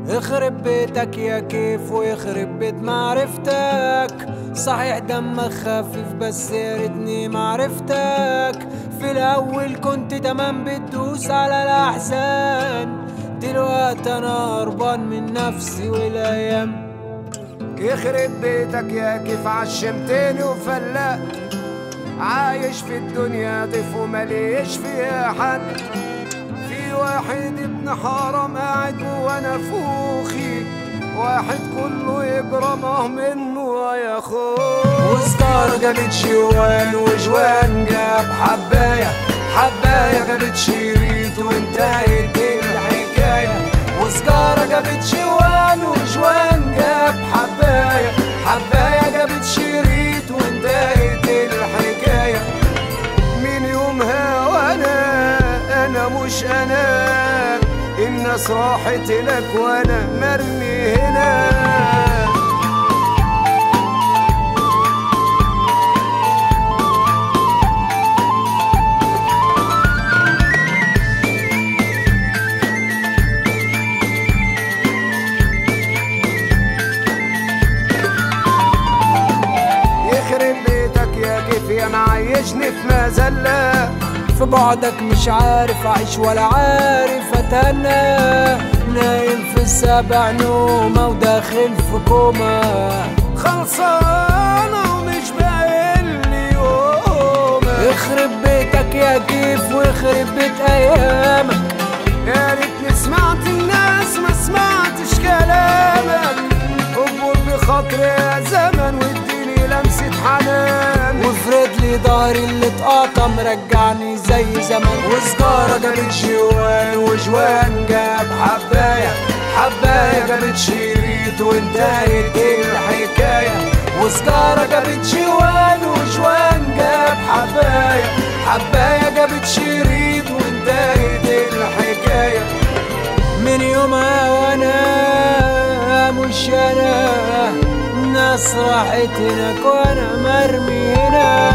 يخرب بيتك يا كيف ويخرب بيت معرفتك صحيح دمك خفيف بس يا ريتني معرفتك في الاول كنت تمام بتدوس على الاحزان دلوقتي انا هربان من نفسي والايام يخرب بيتك يا كيف عشمتني وفلقت عايش في الدنيا ضيف ومليش فيها حد في واحد ابن حرام قاعد جوا نفوخي واحد كله يجرمه منه يا اخوه وسكار جابت شوان وجوان جاب حبايه حبايه جابت شريط وانتهت الحكايه وسكارة جابت شوان وجوان جاب حبايه حبايه جابت شريط وانتهت الحكايه من يومها وانا انا مش انا الناس راحت لك وانا مرمي هنا يخرب بيتك يا كيف يا معيشني في مذلة في بعدك مش عارف اعيش ولا عارف اتهنى نايم في السبع نومة وداخل في كوما خلصانة ومش باين لي يوم يخرب بيتك يا كيف ويخرب بيت ايامك يا ريتني سمعت الناس ما سمعتش كلامك اكبر بخاطري يا زمن واديني لمسة حنان وافرد لي ظهري اللي اتقطع مرجعني زي زمان وسجارة جابت جوان وجوان جاب حباية حباية جابت شريط وانتهت الحكاية وسجارة جابت جوان وجوان جاب حباية حباية جابت شريط وانتهت الحكاية من يومها وانا مش انا الناس راحت هناك وانا مرمي هنا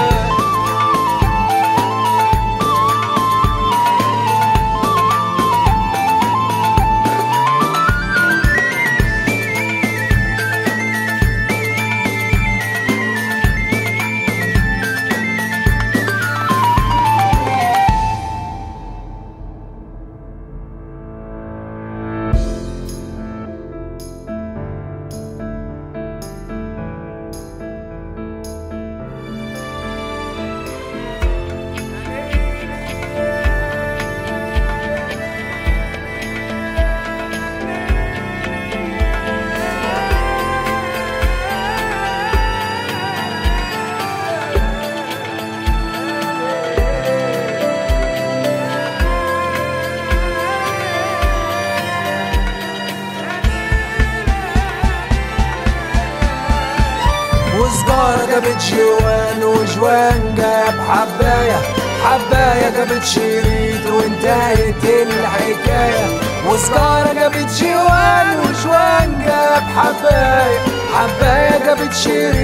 وسجارة جابت جوان وجوان جاب حباية حباية جابت شريط وانتهت الحكاية وسجارة جابت جوان وجوان جاب حباية حباية جابت شريط